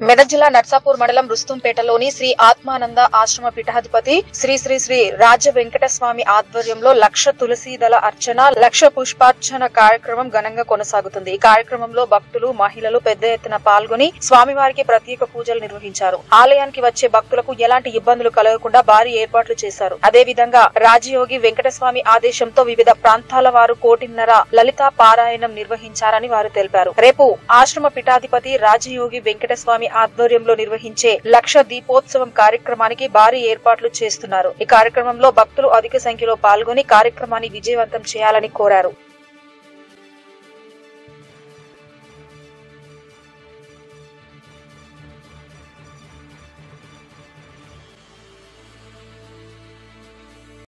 మెదక్ జిల్లా నర్సాపూర్ మండలం రుస్తుంపేటలోని శ్రీ ఆత్మానంద ఆశ్రమ పీఠాధిపతి శ్రీ శ్రీ శ్రీ రాజ వెంకటస్వామి ఆధ్వర్యంలో లక్ష తులసీదళ అర్చన లక్ష పుష్పార్చన కార్యక్రమం ఘనంగా కొనసాగుతుంది ఈ కార్యక్రమంలో భక్తులు మహిళలు పెద్ద ఎత్తున పాల్గొని స్వామివారికి ప్రత్యేక పూజలు నిర్వహించారు ఆలయానికి వచ్చే భక్తులకు ఎలాంటి ఇబ్బందులు కలగకుండా భారీ ఏర్పాట్లు చేశారు అదే విధంగా రాజయోగి వెంకటస్వామి ఆదేశంతో వివిధ ప్రాంతాల వారు కోటిన్నర లలిత పారాయణం నిర్వహించారని వారు తెలిపారు రేపు ఆశ్రమ పీఠాధిపతి రాజయోగి వెంకటస్వామి ఆధ్వర్యంలో నిర్వహించే లక్ష దీపోత్సవం కార్యక్రమానికి భారీ ఏర్పాట్లు చేస్తున్నారు ఈ కార్యక్రమంలో భక్తులు అధిక సంఖ్యలో పాల్గొని కార్యక్రమాన్ని విజయవంతం చేయాలని కోరారు